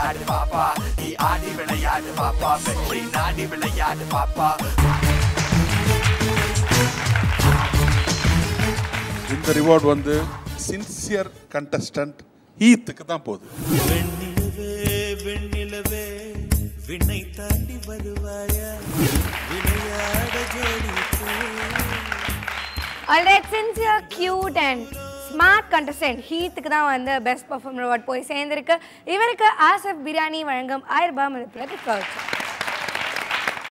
விளையாடு பாப்பா நீ ஆடி விளையாடு பாப்பா வெற்றி நாடி விளையாடு பாப்பா இந்த ரிவார்டு வந்து சின்சியர் கண்டஸ்டன்ட் ஹீத்துக்கு தான் போகுது வெண்ணிலவே வெண்ணிலவே விண்ணை தாண்டி வருவாயா விளையாட ஜோடி alright sincere cute and smart contestant ஹீத்துக்கு தான் வந்து பெஸ்ட் பர்ஃபார்மர் அவார்ட் போய் சேர்ந்திருக்கு இவருக்கு ஆசப் பிரியாணி வழங்கும் ஆயிரம் ரூபாய் மதிப்புள்ள gift voucher.